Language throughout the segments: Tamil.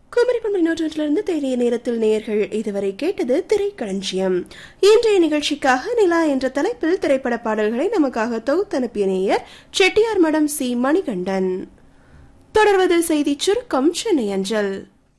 குமரி பண்பு நூற்றொன்றிலிருந்து தேடிய நேரத்தில் நேயர்கள் இதுவரை கேட்டது திரைக்களஞ்சியம் இன்றைய நிகழ்ச்சிக்காக நிலா என்ற தலைப்பில் திரைப்பட பாடல்களை நமக்காக தொகுத்தனுப்பிய நேயர் செட்டியார் மடம் சி மணிகண்டன் தொடர்வது செய்தி சுருக்கம் சென்னை அஞ்சல்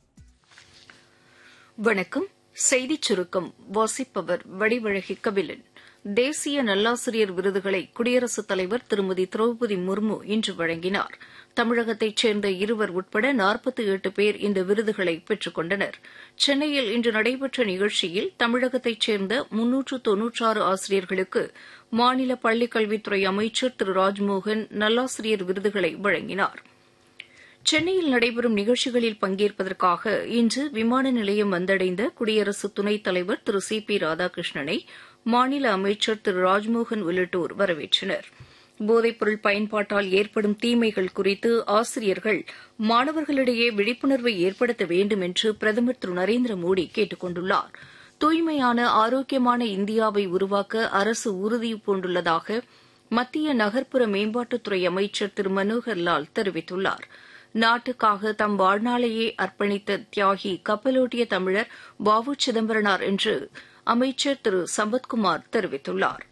வணக்கம் செய்திச் சுருக்கம் வாசிப்பவர் வடிவழகி கபிலன் தேசிய நல்லாசிரியர் விருதுகளை குடியரசுத் தலைவர் திருமதி திரௌபதி முர்மு இன்று வழங்கினார் தமிழகத்தைச் சேர்ந்த இருவர் உட்பட நாற்பத்தி எட்டு பேர் இந்த விருதுகளை பெற்றுக் கொண்டனர் சென்னையில் இன்று நடைபெற்ற நிகழ்ச்சியில் தமிழகத்தைச் சேர்ந்த முன்னூற்று தொன்னூற்றாறு ஆசிரியர்களுக்கு மாநில பள்ளிக்கல்வித்துறை அமைச்சர் திரு ராஜ்மோகன் நல்லாசிரியர் விருதுகளை வழங்கினார் சென்னையில் நடைபெறும் நிகழ்ச்சிகளில் பங்கேற்பதற்காக இன்று விமான நிலையம் வந்தடைந்த குடியரசு துணைத் தலைவர் திரு சி பி ராதாகிருஷ்ணனை மாநில அமைச்சர் திரு ராஜ்மோகன் உள்ளிட்டோர் வரவேற்றனர் போதைப்பொருள் பயன்பாட்டால் ஏற்படும் தீமைகள் குறித்து ஆசிரியர்கள் மாணவர்களிடையே விழிப்புணர்வை ஏற்படுத்த வேண்டும் என்று பிரதமர் திரு நரேந்திர மோடி கேட்டுக் கொண்டுள்ளார் தூய்மையான ஆரோக்கியமான இந்தியாவை உருவாக்க அரசு உறுதி பூண்டுள்ளதாக மத்திய நகர்ப்புற மேம்பாட்டுத்துறை அமைச்சர் திரு மனோகர் லால் தெரிவித்துள்ளாா் நாட்டுக்காக தம் வாழ்நாளையே அர்ப்பணித்த தியாகி கப்பலோட்டிய தமிழர் வ உ சிதம்பரனார் என்று அமைச்சர் திரு சம்பத்குமார் தெரிவித்துள்ளார்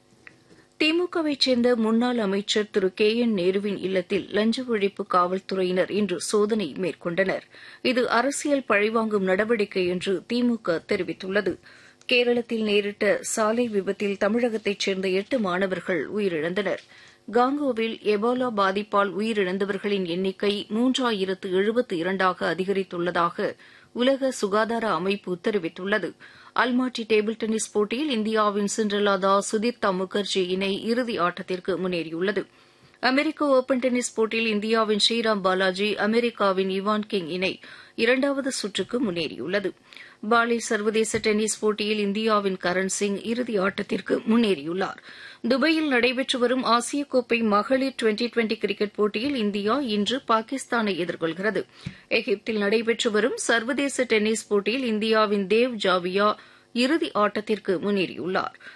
திமுகவைச் சேர்ந்த முன்னாள் அமைச்சர் திரு கே என் நேருவின் இல்லத்தில் லஞ்ச ஒழிப்பு காவல்துறையினர் இன்று சோதனை மேற்கொண்டனர் இது அரசியல் பழிவாங்கும் நடவடிக்கை என்று திமுக தெரிவித்துள்ளது கேரளத்தில் நேரிட்ட சாலை விபத்தில் தமிழகத்தைச் சேர்ந்த எட்டு மாணவர்கள் உயிரிழந்தனர் காங்கோவில் எபோலா பாதிப்பால் உயிரிழந்தவர்களின் எண்ணிக்கை மூன்றாயிரத்து எழுபத்து இரண்டாக அதிகரித்துள்ளதாக உலக சுகாதார அமைப்பு தெரிவித்துள்ளது அல்மாட்டி டேபிள் டென்னிஸ் போட்டியில் இந்தியாவின் சிண்ட்ரலா தாஸ் சுதீப்தா முகர்ஜி இணை இறுதி ஆட்டத்திற்கு முன்னேறியுள்ளது அமெரிக்க ஒபன் டென்னிஸ் போட்டியில் இந்தியாவின் ஸ்ரீராம் பாலாஜி அமெரிக்காவின் இவான் கிங் இணை இரண்டாவது சுற்றுக்கு முன்னேறியுள்ளது பாலி சர்வதேச டென்னிஸ் போட்டியில் இந்தியாவின் கரண் சிங் இறுதி ஆட்டத்திற்கு முன்னேறியுள்ளார் துபாயில் நடைபெற்று வரும் ஆசிய கோப்பை மகளிர் டுவெண்டி டுவெண்டி கிரிக்கெட் போட்டியில் இந்தியா இன்று பாகிஸ்தானை எதிர்கொள்கிறது எகிப்தில் நடைபெற்று வரும் சர்வதேச டென்னிஸ் போட்டியில் இந்தியாவின் தேவ் ஜாவியா இறுதி ஆட்டத்திற்கு முன்னேறியுள்ளார்